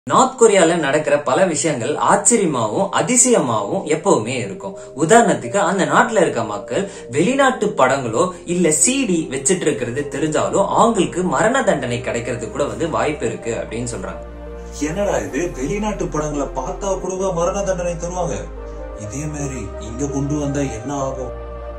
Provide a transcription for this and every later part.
north கொரியால நடக்கிற பல விஷயங்கள் ஆச்சரியமாவும் அதிசயமாவும் எப்பவுமே இருக்கும் உதாரணத்துக்கு அந்த நாட்டுல இருக்க மக்கள் வெளிநாட்டு படங்களோ இல்ல சிடி வச்சிட்டு இருக்கிறது தெரிஞ்சாலும் அவங்களுக்கு மரண தண்டனை கிடைக்கிறது கூட வந்து வாய்ப்பு இருக்கு அப்படின்னு சொல்றாங்க என்னடா இது வெளிநாட்டு படங்களை பார்த்தா கூட மரண தண்டனை தருவாங்க இதே மாதிரி இங்க கொண்டு வந்தா என்ன ஆகும்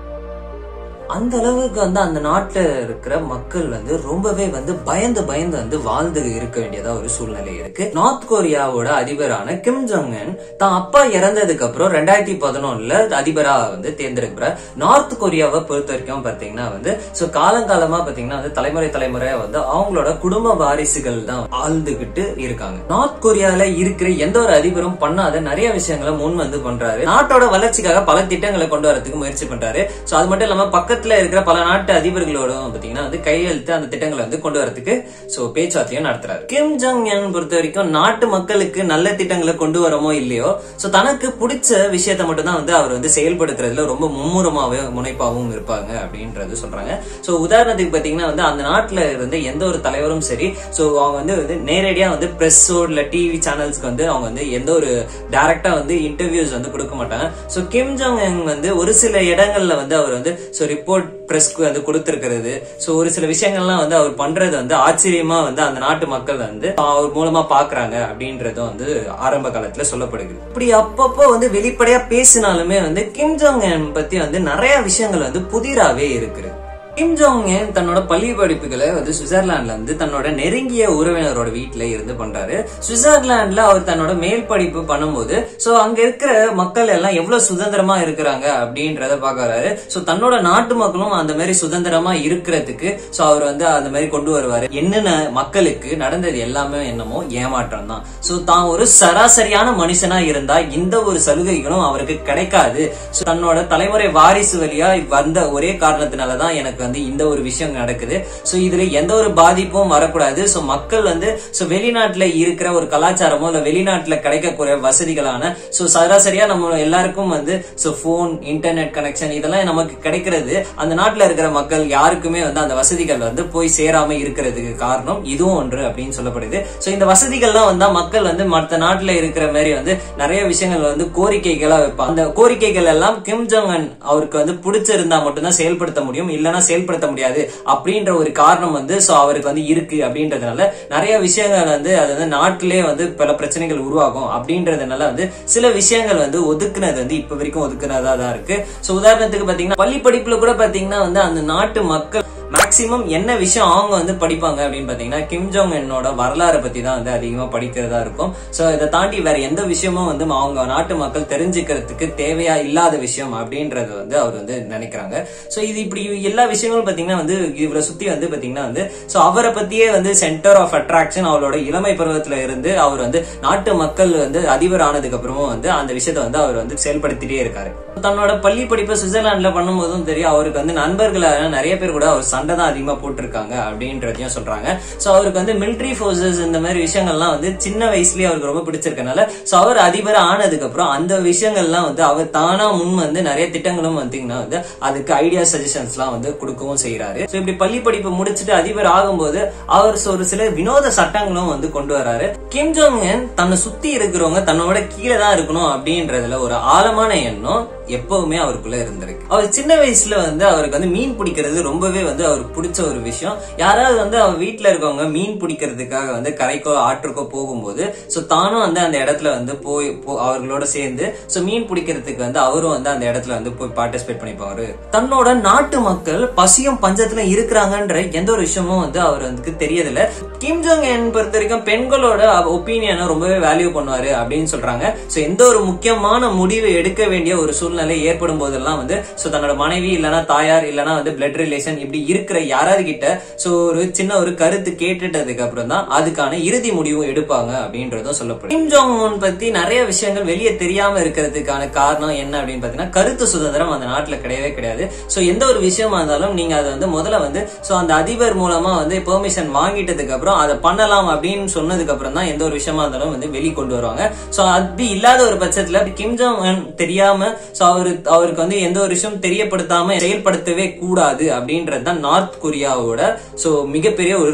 அந்த அளவுக்கு வந்து அந்த நாட்டுல இருக்கிற மக்கள் வந்து ரொம்பவே வந்து பயந்து பயந்து வந்து வாழ்ந்து இருக்க வேண்டியதா ஒரு சூழ்நிலை இருக்கு நார்த் கொரியாவோட அதிபரான கிம் ஜோங் உன் தான் அப்பா இறந்ததுக்கு அப்புறம் ரெண்டாயிரத்தி பதினொன்னுல அதிபரா வந்து தேர்ந்தெடுக்கிறார் நார்த் கொரியாவை பொறுத்த வரைக்கும் பாத்தீங்கன்னா வந்து சோ காலங்காலமா பாத்தீங்கன்னா வந்து தலைமுறை தலைமுறையா வந்து அவங்களோட குடும்ப வாரிசுகள் தான் ஆழ்ந்துகிட்டு இருக்காங்க நார்த் கொரியால இருக்கிற எந்த ஒரு அதிபரும் பண்ணாத நிறைய விஷயங்களை முன் வந்து பண்றாரு நாட்டோட வளர்ச்சிக்காக பல திட்டங்களை கொண்டு வரதுக்கு முயற்சி பண்றாரு சோ அது மட்டும் இல்லாம பக்கத்துல இருக்கிற பல நாட்டு அதிபர்களோட பாத்தீங்கன்னா வந்து கையெழுத்து அந்த திட்டங்களை வந்து கொண்டு வரதுக்கு சோ பேச்சுவார்த்தையும் நடத்துறாரு கிம் ஜங் என் பொறுத்த வரைக்கும் நாட்டு மக்களுக்கு நல்ல திட்டங்களை கொண்டு வரமோ இல்லையோ சோ தனக்கு பிடிச்ச விஷயத்த மட்டும் தான் வந்து அவர் வந்து செயல்படுத்துறதுல ரொம்ப மும்முரமாவே முனைப்பாவும் இருப்பாங்க அப்படின்றது சொல்றாங்க சோ உதாரணத்துக்கு பாத்தீங்கன்னா வந்து அந்த நாட்டுல இருந்து எந்த ஒரு தலைவரும் சரி சோ அவங்க வந்து வந்து நேரடியா வந்து பிரஸ்ஸோ இல்ல டிவி சேனல்ஸ்க்கு வந்து அவங்க வந்து எந்த ஒரு டைரக்டா வந்து இன்டர்வியூஸ் வந்து கொடுக்க மாட்டாங்க சோ கிம் ஜோங் எங் வந்து ஒரு சில இடங்கள்ல வந்து அவர் வந்து சோ ரிப்போர்ட் பிரஸ்க்கு வந்து கொடுத்திருக்கிறது சோ ஒரு சில விஷயங்கள்லாம் வந்து அவர் பண்றது வந்து ஆச்சரியமா வந்து அந்த நாட்டு மக்கள் வந்து அவர் மூலமா பாக்குறாங்க அப்படின்றதும் வந்து ஆரம்ப காலத்துல சொல்லப்படுகிறது இப்படி அப்பப்போ வந்து வெளிப்படையா பேசினாலுமே வந்து கிம் ஜோங் என் பத்தி வந்து நிறைய விஷயங்கள் வந்து புதிராவே இருக்குது கிம் ஜோங் உன் தன்னோட பள்ளி படிப்புகளை வந்து சுவிட்சர்லாந்துல வந்து தன்னோட நெருங்கிய உறவினரோட வீட்டுல இருந்து பண்றாரு சுவிட்சர்லாந்துல அவர் தன்னோட மேல் படிப்பு பண்ணும்போது சோ அங்க இருக்கிற மக்கள் எல்லாம் எவ்வளவு சுதந்திரமா இருக்கிறாங்க அப்படின்றத பாக்குறாரு சோ தன்னோட நாட்டு மக்களும் அந்த மாதிரி சுதந்திரமா இருக்கிறதுக்கு சோ அவர் வந்து அந்த மாதிரி கொண்டு வருவாரு என்னென்ன மக்களுக்கு நடந்தது எல்லாமே என்னமோ ஏமாற்றம் தான் சோ தான் ஒரு சராசரியான மனுஷனா இருந்தா இந்த ஒரு சலுகைகளும் அவருக்கு கிடைக்காது சோ தன்னோட தலைமுறை வாரிசு வழியா வந்த ஒரே காரணத்தினாலதான் எனக்கு வந்து இந்த ஒரு விஷயம் நடக்குது சோ இதுல எந்த ஒரு பாதிப்பும் வரக்கூடாது சோ மக்கள் வந்து சோ வெளிநாட்டுல இருக்கிற ஒரு கலாச்சாரமோ இல்ல வெளிநாட்டுல கிடைக்கக்கூடிய வசதிகளான சோ சராசரியா நம்ம எல்லாருக்கும் வந்து சோ போன் இன்டர்நெட் கனெக்ஷன் இதெல்லாம் நமக்கு கிடைக்கிறது அந்த நாட்டுல இருக்கிற மக்கள் யாருக்குமே வந்து அந்த வசதிகள் வந்து போய் சேராம இருக்கிறதுக்கு காரணம் இதுவும் ஒன்று அப்படின்னு சொல்லப்படுது சோ இந்த வசதிகள்லாம் வந்தா மக்கள் வந்து மற்ற நாட்டுல இருக்கிற மாதிரி வந்து நிறைய விஷயங்கள் வந்து கோரிக்கைகளா வைப்பாங்க அந்த கோரிக்கைகள் எல்லாம் கிம் ஜோங் அன் அவருக்கு வந்து பிடிச்சிருந்தா மட்டும்தான் செயல்படுத்த முடியும் இல்லைன்னா செயல்படுத்த முடியாது அப்படின்ற ஒரு காரணம் வந்து சோ அவருக்கு வந்து இருக்கு அப்படின்றதுனால நிறைய விஷயங்கள் வந்து அது வந்து நாட்டிலே வந்து பல பிரச்சனைகள் உருவாகும் அப்படின்றதுனால வந்து சில விஷயங்கள் வந்து ஒதுக்குனது வந்து இப்ப வரைக்கும் ஒதுக்குனதா தான் இருக்கு சோ உதாரணத்துக்கு பாத்தீங்கன்னா பள்ளி படிப்புல கூட பாத்தீங்கன்னா வந்து அந்த நாட்டு மக்கள் மேக்சிமம் என்ன விஷயம் அவங்க வந்து படிப்பாங்க அப்படின்னு பாத்தீங்கன்னா கிம் ஜோங் என்னோட வரலாறு பத்தி தான் வந்து அதிகமா படிக்கிறதா இருக்கும் சோ இதை தாண்டி வேற எந்த விஷயமும் வந்து அவங்க நாட்டு மக்கள் தெரிஞ்சுக்கிறதுக்கு தேவையா இல்லாத விஷயம் அப்படின்றத வந்து அவர் வந்து நினைக்கிறாங்க சோ இது இப்படி எல்லா விஷயங்களும் பாத்தீங்கன்னா வந்து இவரை சுத்தி வந்து பாத்தீங்கன்னா வந்து சோ அவரை பத்தியே வந்து சென்டர் ஆஃப் அட்ராக்ஷன் அவரோட இளமை பருவத்துல இருந்து அவர் வந்து நாட்டு மக்கள் வந்து அதிபர் ஆனதுக்கு அப்புறமும் வந்து அந்த விஷயத்த வந்து அவர் வந்து செயல்படுத்திட்டே இருக்காரு தன்னோட பள்ளி படிப்பை சுவிட்சர்லாந்துல பண்ணும்போதும் தெரியும் அவருக்கு வந்து நண்பர்களான நிறைய பேர் கூட அவர் சண்டை தான் அதிகமா போட்டிருக்காங்க அப்படின்றதையும் சொல்றாங்க சோ அவருக்கு வந்து மிலிட்ரி போர்சஸ் இந்த மாதிரி விஷயங்கள்லாம் வந்து சின்ன வயசுலயே அவருக்கு ரொம்ப பிடிச்சிருக்கனால சோ அவர் அதிபர் ஆனதுக்கு அப்புறம் அந்த விஷயங்கள்லாம் வந்து அவர் தானா முன் வந்து நிறைய திட்டங்களும் வந்தீங்கன்னா வந்து அதுக்கு ஐடியா சஜஷன்ஸ் எல்லாம் வந்து கொடுக்கவும் செய்யறாரு சோ இப்படி பள்ளி படிப்பு முடிச்சுட்டு அதிபர் ஆகும்போது அவர் ஒரு சில வினோத சட்டங்களும் வந்து கொண்டு வராரு கிம் ஜோங் தன்னை சுத்தி இருக்கிறவங்க தன்னோட கீழே தான் இருக்கணும் அப்படின்றதுல ஒரு ஆழமான எண்ணம் எப்பவுமே அவருக்குள்ள இருந்திருக்கு அவர் சின்ன வயசுல வந்து அவருக்கு வந்து மீன் பிடிக்கிறது ரொம்பவே வந்து அவருக்கு பிடிச்ச ஒரு விஷயம் யாராவது வந்து அவர் வீட்டுல இருக்கவங்க மீன் பிடிக்கிறதுக்காக வந்து கரைக்கோ ஆற்றுக்கோ போகும்போது சோ தானும் வந்து அந்த இடத்துல வந்து போய் அவர்களோட சேர்ந்து சோ மீன் பிடிக்கிறதுக்கு வந்து அவரும் வந்து அந்த இடத்துல வந்து போய் பார்ட்டிசிபேட் பண்ணிப்பாரு தன்னோட நாட்டு மக்கள் பசியும் பஞ்சத்துல இருக்கிறாங்கன்ற எந்த ஒரு விஷயமும் வந்து அவர் வந்து தெரியதில்ல கிம் ஜோங் என் பொறுத்த வரைக்கும் பெண்களோட ஒப்பீனியனை ரொம்பவே வேல்யூ பண்ணுவாரு அப்படின்னு சொல்றாங்க சோ எந்த ஒரு முக்கியமான முடிவு எடுக்க வேண்டிய ஒரு சூழ்நிலை ஏற்படும் போதெல்லாம் வந்து சோ தன்னோட மனைவி இல்லனா தாயார் இல்லனா வந்து பிளட் ரிலேஷன் இப்படி இருக்கிற யாராவது கிட்ட சோ ஒரு சின்ன ஒரு கருத்து கேட்டுட்டதுக்கு அப்புறம் தான் அதுக்கான இறுதி முடிவு எடுப்பாங்க அப்படின்றதும் சொல்லப்படும் கிம் ஜோங் உன் பத்தி நிறைய விஷயங்கள் வெளியே தெரியாம இருக்கிறதுக்கான காரணம் என்ன அப்படின்னு பாத்தீங்கன்னா கருத்து சுதந்திரம் அந்த நாட்டுல கிடையவே கிடையாது சோ எந்த ஒரு விஷயமா இருந்தாலும் நீங்க அதை வந்து முதல்ல வந்து சோ அந்த அதிபர் மூலமா வந்து பெர்மிஷன் வாங்கிட்டதுக்கு அப்புறம் அதை பண்ணலாம் அப்படின்னு சொன்னதுக்கு அப்புறம் தான் எந்த ஒரு விஷயமா இருந்தாலும் வந்து வெளி கொண்டு வருவாங்க சோ அப்படி இல்லாத ஒரு பட்சத்துல கிம் ஜோங் உன் தெரியாம சோ அவரு அவருக்கு வந்து எந்த ஒரு விஷயம் தெரியப்படுத்தாம செயல்படுத்தவே கூடாது அப்படின்றது தான் நார்த் கொரியாவோட சோ மிகப்பெரிய ஒரு ரூல்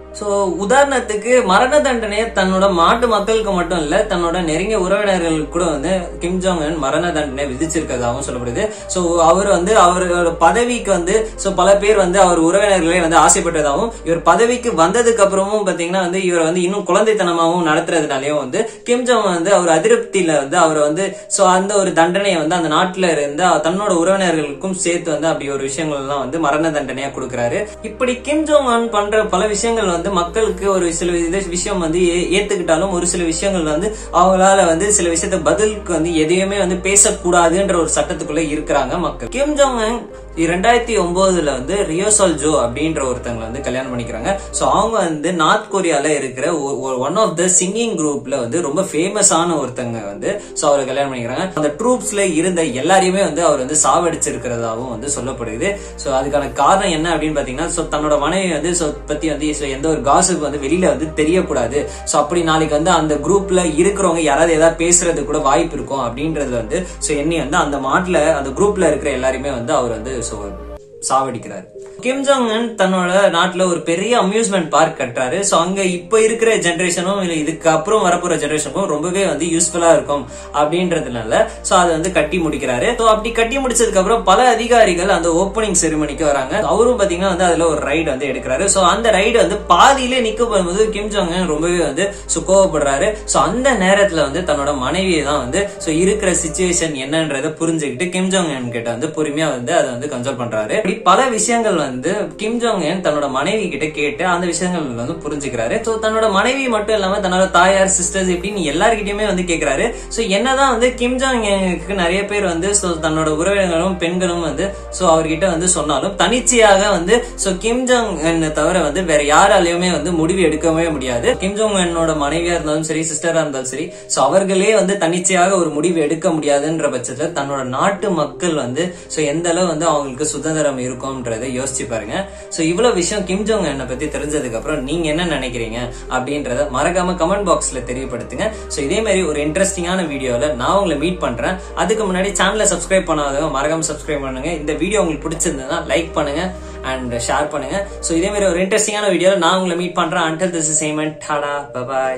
சோ உதாரணத்துக்கு மரண தண்டனையை தன்னோட நாட்டு மக்களுக்கு மட்டும் இல்ல தன்னோட நெருங்கிய உறவினர்களுக்கு கூட வந்து கிம் ஜாங் உன் மரண தண்டனை விதிச்சிருக்கிறதாகவும் சொல்லப்படுது சோ அவர் வந்து அவரோட பதவிக்கு வந்து சோ பல பேர் வந்து அவர் உறவினர்களே வந்து ஆசைப்பட்டதாகவும் இவர் பதவிக்கு வந்ததுக்கு அப்புறமும் பாத்தீங்கன்னா வந்து இவர் வந்து இன்னும் குழந்தைத்தனமாகவும் நடத்துறதுனாலயும் வந்து கிம் ஜாங் வந்து அவர் அதிருப்தியில வந்து அவர் வந்து சோ அந்த ஒரு தண்டனையை வந்து அந்த நாட்டுல இருந்து தன்னோட உறவினர்களுக்கும் சேர்த்து வந்து அப்படி ஒரு விஷயங்கள் எல்லாம் வந்து மரண தண்டனையா கொடுக்கறாரு இப்படி கிம் ஜோங் உன் பண்ற பல விஷயங்கள் வந்து மக்களுக்கு ஒரு சில இது விஷயம் வந்து ஏ- ஏத்துக்கிட்டாலும் ஒரு சில விஷயங்கள் வந்து அவங்களால வந்து சில விஷயத்த பதிலுக்கு வந்து எதையுமே வந்து பேசக்கூடாதுன்ற ஒரு சட்டத்துக்குள்ள இருக்கிறாங்க மக்கள் கிம் ஜோங் உன் ரெண்டாயிரத்தி ஒன்பதுல வந்து ரியோசால் ஜோ அப்படின்ற ஒருத்தங்களை வந்து கல்யாணம் பண்ணிக்கிறாங்க சோ அவங்க வந்து நார்த் கொரியால இருக்கிற ஒன் ஆஃப் த சிங்கிங் குரூப்ல வந்து ரொம்ப ஃபேமஸான ஒருத்தங்க வந்து சோ அவரை கல்யாணம் பண்ணிக்கிறாங்க அந்த ட்ரூப்ஸ்ல இருந்த எல்லாரையுமே வந்து அவர் வந்து சாவடிச்சிருக்கிறதாவும் வந்து சொல்லப்படுது சோ அதுக்கான காரணம் என்ன அப்படின்னு பாத்தீங்கன்னா சோ தன்னோட மனைவி வந்து சோ பத்தி வந்து so எந்த ஒரு காசுக்கு வந்து வெளியில வந்து தெரியக்கூடாது சோ அப்படி நாளைக்கு வந்து அந்த குரூப்ல இருக்கிறவங்க யாராவது ஏதாவது பேசுறது கூட வாய்ப்பு இருக்கும் அப்படின்றது வந்து சோ என்னை வந்து அந்த மாட்டுல அந்த குரூப்ல இருக்கிற எல்லாரையுமே வந்து அவர் வந்து சோ சாவடிக்கிறாரு கிம் ஜாங் உன் தன்னோட நாட்டுல ஒரு பெரிய அம்யூஸ்மெண்ட் பார்க் கட்டுறாரு சோ அங்க இப்ப இருக்கிற ஜெனரேஷனும் இல்ல இதுக்கு அப்புறம் வரப்போற ஜெனரேஷனுக்கும் ரொம்பவே வந்து யூஸ்ஃபுல்லா இருக்கும் அப்படின்றதுனால சோ அதை வந்து கட்டி முடிக்கிறாரு சோ அப்படி கட்டி முடிச்சதுக்கு அப்புறம் பல அதிகாரிகள் அந்த ஓப்பனிங் செரிமனிக்கு வராங்க அவரும் பாத்தீங்கன்னா வந்து அதுல ஒரு ரைடு வந்து எடுக்கிறாரு சோ அந்த ரைடு வந்து பாதியிலே நிக்க போகும்போது கிம் ஜாங் உன் ரொம்பவே வந்து சோ கோவப்படுறாரு சோ அந்த நேரத்துல வந்து தன்னோட மனைவியை தான் வந்து சோ இருக்கிற சுச்சுவேஷன் என்னன்றதை புரிஞ்சுக்கிட்டு கிம் ஜாங் உன் கிட்ட வந்து பொறுமையா வந்து அதை வந்து கன்சல்ட் பண்றாரு இப்படி பல விஷயங்கள் வந்து கிம் ஜாங் உன் தன்னோட மனைவி கிட்ட கேட்டு அந்த விஷயங்கள் வந்து புரிஞ்சுக்கிறாரு சோ தன்னோட மனைவி மட்டும் இல்லாம தன்னோட தாயார் சிஸ்டர்ஸ் இப்படின்னு எல்லார்கிட்டயுமே வந்து கேக்குறாரு சோ என்னதான் வந்து கிம் ஜாங் உன்னுக்கு நிறைய பேர் வந்து சோ தன்னோட உறவினர்களும் பெண்களும் வந்து சோ அவர்கிட்ட வந்து சொன்னாலும் தனிச்சையாக வந்து சோ கிம் ஜாங் உன்னை தவிர வந்து வேற யாராலையுமே வந்து முடிவு எடுக்கவே முடியாது கிம் ஜாங் உன்னோட மனைவியா இருந்தாலும் சரி சிஸ்டரா இருந்தாலும் சரி சோ அவர்களே வந்து தனிச்சையாக ஒரு முடிவு எடுக்க முடியாதுன்ற பட்சத்துல தன்னோட நாட்டு மக்கள் வந்து சோ எந்த அளவு வந்து அவங்களுக்கு சுதந்திரம் இருக்கும்ன்றதை யோசிச்சு பாருங்க சோ இவ்வளவு விஷயம் கிம் ஜோங் என்னை பத்தி தெரிஞ்சதுக்கு அப்புறம் நீங்க என்ன நினைக்கிறீங்க அப்படின்றத மறக்காம கமெண்ட் பாக்ஸ்ல தெரியப்படுத்துங்க சோ இதே மாதிரி ஒரு இன்ட்ரெஸ்டிங்கான வீடியோல நான் உங்களை மீட் பண்றேன் அதுக்கு முன்னாடி சேனலை சப்ஸ்கிரைப் பண்ணாதவங்க மறக்காம சப்ஸ்கிரைப் பண்ணுங்க இந்த வீடியோ உங்களுக்கு பிடிச்சிருந்ததுன்னா லைக் பண்ணுங்க அண்ட் ஷேர் பண்ணுங்க சோ இதே மாதிரி ஒரு இன்ட்ரெஸ்டிங்கான வீடியோல நான் உங்களை மீட் பண்றேன் அண்டல் திஸ் இஸ் சேமன் டாடா பபாய்